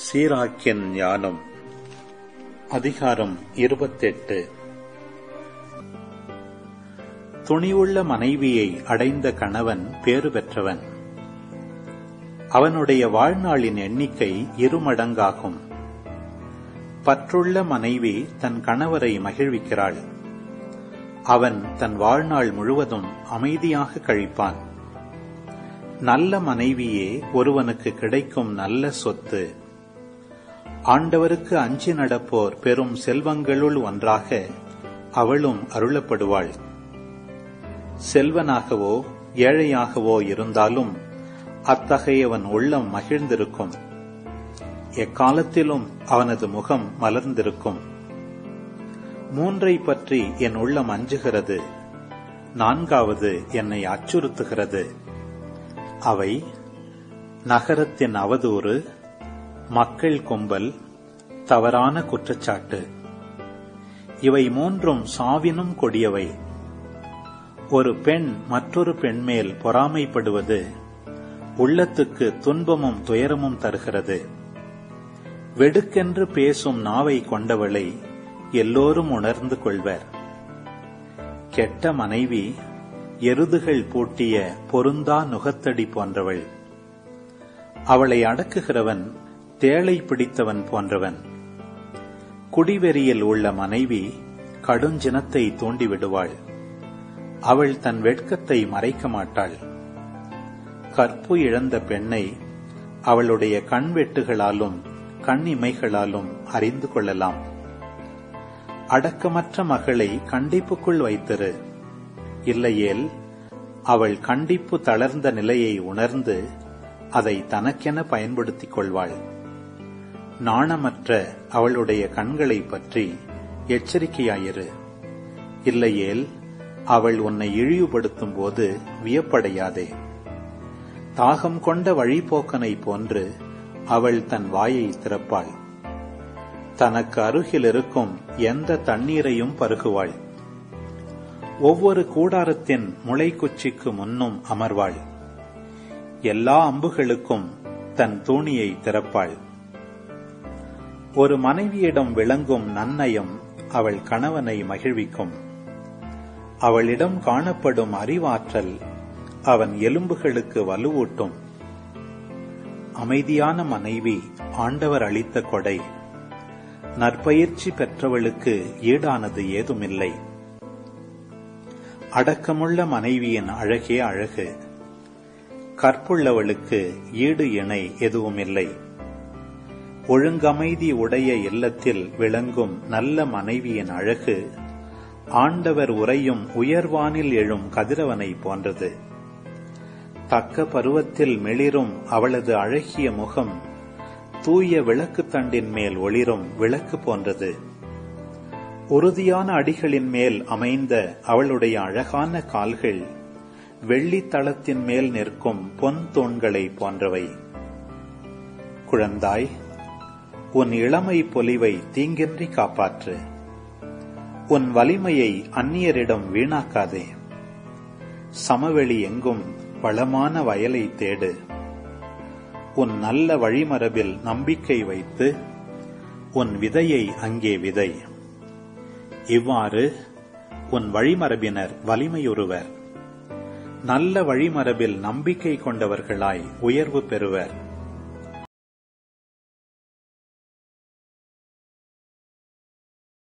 சீராக்கின் ஞானம் அதிகாரம் இருபத்தெட்டு துணிவுள்ள மனைவியை அடைந்த கணவன் பேறு பெற்றவன் அவனுடைய வாழ்நாளின் எண்ணிக்கை இருமடங்காகும் பற்றுள்ள மனைவி தன் கணவரை மகிழ்விக்கிறாள் அவன் தன் வாழ்நாள் முழுவதும் அமைதியாக கழிப்பான் நல்ல மனைவியே ஒருவனுக்கு கிடைக்கும் நல்ல சொத்து ஆண்டவருக்கு அஞ்சி நடப்போர் பெரும் செல்வங்களுள் ஒன்றாக அவளும் அருளப்படுவாள் செல்வனாகவோ ஏழையாகவோ இருந்தாலும் அத்தகையவன் உள்ளம் மகிழ்ந்திருக்கும் எக்காலத்திலும் அவனது முகம் மலர்ந்திருக்கும் மூன்றை பற்றி என் உள்ளம் அஞ்சுகிறது நான்காவது என்னை அச்சுறுத்துகிறது அவை நகரத்தின் அவதூறு மக்கள் கும்பல் தவறான குற்றச்சாட்டு இவை மூன்றும் சாவினும் கொடியவை ஒரு பெண் மற்றொரு பெண் மேல் பொறாமைப்படுவது உள்ளத்துக்கு துன்பமும் துயரமும் தருகிறது வெடுக்கென்று பேசும் நாவை கொண்டவளை எல்லோரும் உணர்ந்து கொள்வர் கெட்ட மனைவி எருதுகள் பூட்டிய பொருந்தா நுகத்தடி போன்றவள் அவளை அடக்குகிறவன் தேளை பிடித்தவன் போன்றவன் குடிவெறியில் உள்ள மனைவி கடுஞ்சினத்தை தூண்டிவிடுவாள் அவள் தன் வெட்கத்தை மறைக்க மாட்டாள் கற்பு இழந்த பெண்ணை அவளுடைய கண்வெட்டுகளாலும் கண்ணிமைகளாலும் அறிந்து கொள்ளலாம் அடக்கமற்ற மகளை கண்டிப்புக்குள் வைத்திரு இல்லையேல் அவள் கண்டிப்பு தளர்ந்த நிலையை உணர்ந்து அதை தனக்கென பயன்படுத்திக் கொள்வாள் நாணமற்ற அவளுடைய கண்களை பற்றி எச்சரிக்கையாயிரு இல்லையேல் அவள் உன்னை இழிவுபடுத்தும் போது வியப்படையாதே தாகம் கொண்ட வழிபோக்கனை போன்று அவள் தன் வாயை திறப்பாள் தனக்கு அருகில் இருக்கும் எந்த தண்ணீரையும் பருகுவாள் ஒவ்வொரு கூடாரத்தின் முளைக்குச்சிக்கு முன்னும் அமர்வாள் எல்லா அம்புகளுக்கும் தன் தூணியை திறப்பாள் ஒரு மனைவியிடம் விளங்கும் நன்னயம் அவள் கணவனை மகிழ்விக்கும் அவளிடம் காணப்படும் அறிவாற்றல் அவன் எலும்புகளுக்கு வலுவூட்டும் அமைதியான மனைவி ஆண்டவர் அளித்த கொடை நற்பயிற்சி பெற்றவளுக்கு ஈடானது ஏதுமில்லை அடக்கமுள்ள மனைவியின் அழகே அழகு கற்புள்ளவளுக்கு ஈடு இணை எதுவுமில்லை ஒழுங்கமைதி உடைய இல்லத்தில் விளங்கும் நல்ல மனைவியின் அழகு ஆண்டவர் உறையும் உயர்வானில் எழும் கதிரவனை போன்றது தக்க பருவத்தில் மெளிரும் அவளது அழகிய முகம் தூய விளக்கு தண்டின் மேல் ஒளிரும் விளக்கு போன்றது உறுதியான அடிகளின் மேல் அமைந்த அவளுடைய அழகான கால்கள் வெள்ளித்தளத்தின் மேல் நிற்கும் பொன் தூண்களை போன்றவை குழந்தாய் உன் இளமை பொலிவை தீங்கின்றி காப்பாற்று உன் வலிமையை அந்நியரிடம் வீணாக்காதே சமவெளி எங்கும் வளமான வயலை தேடு உன் நல்ல வழிமரபில் நம்பிக்கை வைத்து உன் விதையை அங்கே விதை இவ்வாறு உன் வழிமரபினர் வலிமையுறுவர் நல்ல வழிமரபில் நம்பிக்கை கொண்டவர்களாய் உயர்வு பெறுவர்